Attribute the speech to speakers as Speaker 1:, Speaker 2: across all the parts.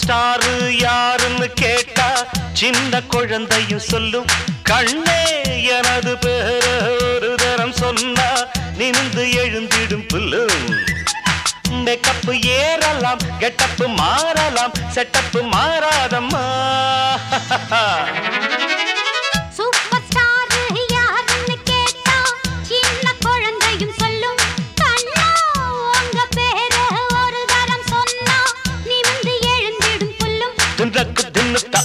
Speaker 1: Star யாருன்னு கேட்டா சின்ன குழந்தையும் சொல்லும் கண்ணே எனது பேர ஒரு தரம் சொன்னா நிமிந்து எழுந்திடும் புல்லும் மேக்கப் ஏறலாம் கெட்டப்பு மாறலாம் செட்டப்பு மாறாதம்மா
Speaker 2: சூப்பர் ஸ்டார் யாருன்னு கேட்டா சின்ன குழந்தையும் சொல்லும் கண்ணா உங்க பேரு ஒரு தரம் சொன்னா நிமிந்து எழுந்திடும் புல்லும்
Speaker 1: தின்றக்கு தின்னுட்டா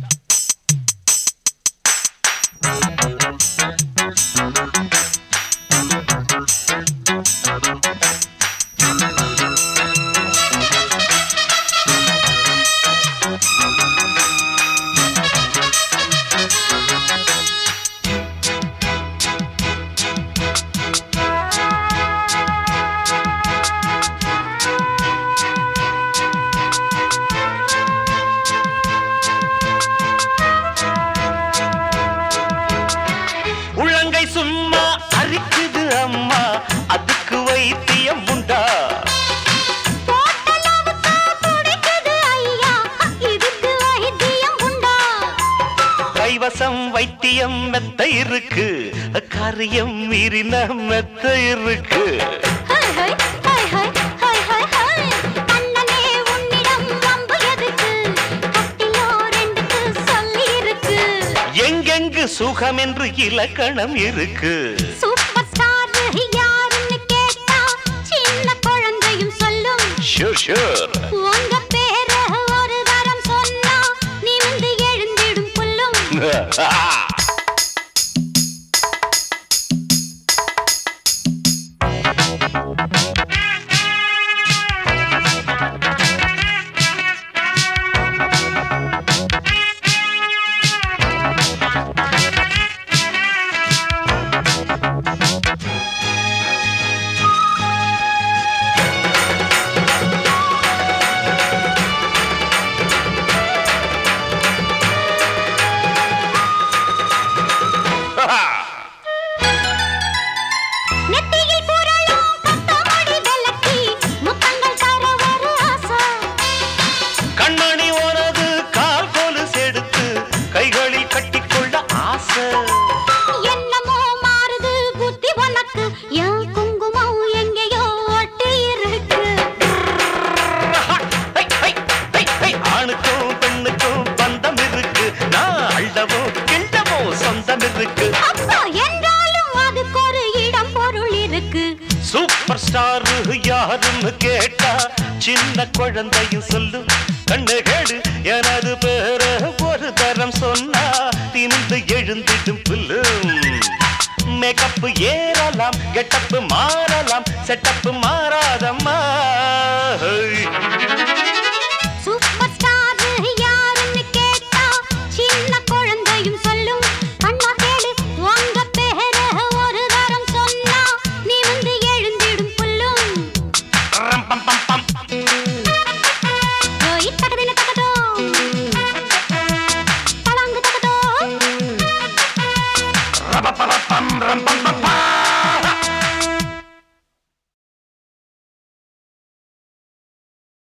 Speaker 1: உள்ளங்கை சும்மா அரிக்குது அம்மா அதுக்கு வைத்தியம் உண்டா
Speaker 2: போட்டலாவுக்கு துடிக்குது ஐயா இதுக்கு வைத்தியம் உண்டா
Speaker 1: கைவசம் வைத்தியம் மெத்த இருக்கு காரியம் மீறின மெத்த இருக்கு
Speaker 2: ஹை ஹை ஹை ஹை ஹை ஹை ஹை அண்ணனே உன்னிடம் வம்பு எதுக்கு கட்டிலோ ரெண்டுக்கு சொல்லி இருக்கு
Speaker 1: எங்கெங்கு சுகம் என்று இலக்கணம் இருக்கு
Speaker 2: சூப்பர் ஸ்டார் யாருன்னு கேட்டா சின்ன குழந்தையும் சொல்லும்
Speaker 1: ஷூர் ஷூர்
Speaker 2: உங்க பேரு ஒரு தரம் சொன்னா நிமிந்து எழுந்திடும் புல்லும் நெத்தியில் புரளும் பத்தமடி விளக்கி முத்தங்கள் தர ஒரு ஆசை
Speaker 1: கண்மணி உனது கால் கொலுசு எடுத்து கைகளில் கட்டிக்கொள்ள ஆசை
Speaker 2: என்னமோ மாறுது புத்தி உனக்கு என் குங்குமம் எங்கேயோ ஒட்டி இருக்கு
Speaker 1: ஹை, ஹை, ஹை, ஹை. ஆணுக்கும் பெண்ணுக்கும் பந்தம் இருக்கு நான் அள்ளவோ கிண்டவோ சொந்தம் இருக்கு
Speaker 2: அப்பா என்றாலும் அதுக்கு ஒரு இடம் பொருள் இருக்கு
Speaker 1: சூப்பர் ஸ்டார் யாருன்னு கேட்டா சின்ன குழந்தையும் சொல்லு கண்ணு கேடு எனது பேர ஒரு தரம் சொன்னா திணிந்து எழுந்திடும் புல்லும் மேக்கப் ஏறலாம் கெட்டப்பு மாறலாம் செட்டப்பு மாறாதம்மா ஹை.